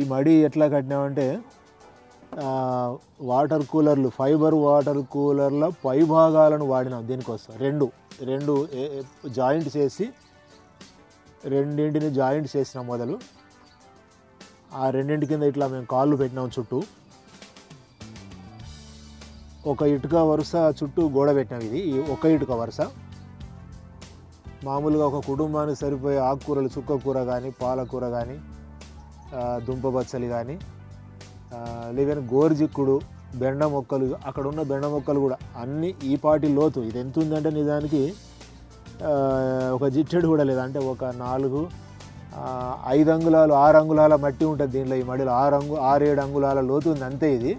మడి ఎట్లా కట్టినామంటే ఆ, వాటర్ కూలర్లు ఫైబర్ వాటర్ కూలర్ల పై భాగాలను వాడినాం దీనికోసం రెండు రెండు ఏ- ఏ- జాయింట్ చేసి రెండింటిని జాయింట్ చేసినాం మొదలు ఆ రెండింటి కింద ఇట్లా మేము కాళ్ళు పెట్టినాం చుట్టూ ఒక ఇటుక వరుస చుట్టూ గోడ పెట్టినాం ఇది ఈ ఒక ఇటుక వరుస మామూలుగా ఒక కుటుంబానికి సరిపోయే ఆకుకూరలు చుక్క కూర కానీ పాలకూర కానీ దుంప బచ్చలి కానీ లేదని గోరుజిక్కుడు బెండ మొక్కలు అక్కడ ఉన్న బెండ మొక్కలు కూడా అన్నీ ఈ పాటి లోతు ఇది ఎంత ఉందంటే నిజానికి ఆ, ఒక జిట్టెడు కూడా లేదు అంటే ఒక నాలుగు ఆ, ఐదు అంగుళాలు ఆరు అంగుళాల మట్టి ఉంటుంది దీంట్లో ఈ మడిలో ఆరు అంగు ఆరు ఏడు అంగుళాల లోతు ఉంది అంతే ఇది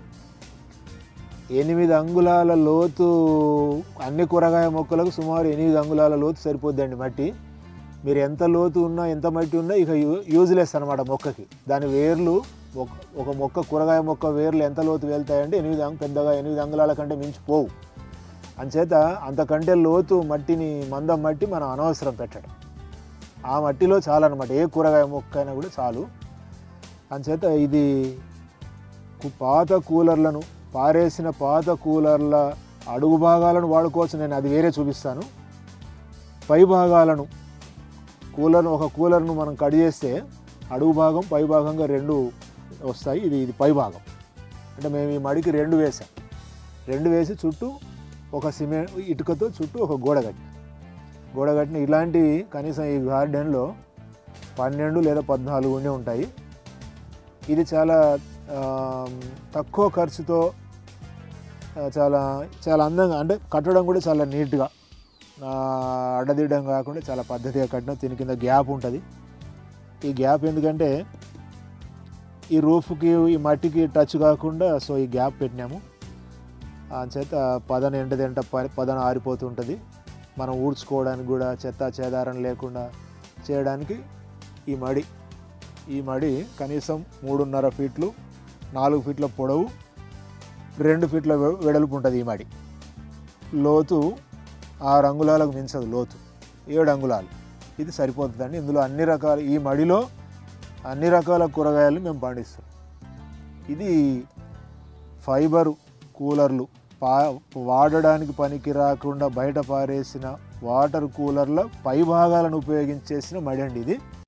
ఎనిమిది అంగుళాల లోతు అన్ని కూరగాయ మొక్కలకు సుమారు ఎనిమిది అంగుళాల లోతు సరిపోద్దండి మట్టి మీరు ఎంత లోతు ఉన్నా ఎంత మట్టి ఉన్నా ఇక యూ యూజ్లెస్ అనమాట మొక్కకి దాని వేర్లు ఒక ఒక మొక్క కూరగాయ మొక్క వేర్లు ఎంత లోతు వెళ్తాయంటే ఎనిమిది అంగు పెద్దగా ఎనిమిది అంగుళాల కంటే మించిపోవు అంచేత అంతకంటే లోతు మట్టిని మందం మట్టి మనం అనవసరం పెట్టడం ఆ మట్టిలో చాలన్నమాట ఏ కూరగాయ మొక్క అయినా కూడా చాలు అంచేత ఇది కు- పాత కూలర్లను పారేసిన పాత కూలర్ల అడుగు భాగాలను వాడుకోవచ్చు నేను అది వేరే చూపిస్తాను పై భాగాలను కూలర్ను ఒక కూలర్ను మనం కట్ చేస్తే అడుగు భాగం పై భాగంగా రెండు వస్తాయి ఇది ఇది పై భాగం అంటే మేము ఈ మడికి రెండు వేసాం రెండు వేసి చుట్టూ ఒక సిమెంట్ ఇటుకతో చుట్టూ ఒక గోడ కట్టిన గోడ కట్టిన ఇలాంటివి కనీసం ఈ గార్డెన్లో పన్నెండు లేదా పద్నాలుగు ఉండి ఉంటాయి ఇది చాలా ఆ, తక్కువ ఖర్చుతో ఆ, చాలా చాలా అందంగా అంటే కట్టడం కూడా చాలా నీట్గా ఆ, అడ్డదిడ్డం కాకుండా చాలా పద్ధతిగా కట్టిన దీని కింద గ్యాప్ ఉంటుంది ఈ గ్యాప్ ఎందుకంటే ఈ రూఫ్కి ఈ మట్టికి టచ్ కాకుండా సో ఈ గ్యాప్ పెట్టినాము చేత పదన ఎండదెంట ప- పదన ఆరిపోతుంటుంది మనం ఊడ్చుకోవడానికి కూడా చెత్త చేదారం లేకుండా చేయడానికి ఈ మడి ఈ మడి కనీసం మూడున్నర ఫీట్లు నాలుగు ఫీట్ల పొడవు రెండు ఫీట్ల వె- వెడల్పు ఉంటుంది ఈ మడి లోతు ఆరు అంగుళాలకు మించదు లోతు ఏడు అంగుళాలు ఇది సరిపోతుందండి ఇందులో అన్ని రకాల ఈ మడిలో అన్ని రకాల కూరగాయలు మేము పండిస్తాం ఇది ఫైబర్ కూలర్లు పా వాడడానికి పనికి రాకుండా బయట పారేసిన వాటర్ కూలర్ల పై భాగాలను ఉపయోగించేసిన మడి అండి ఇది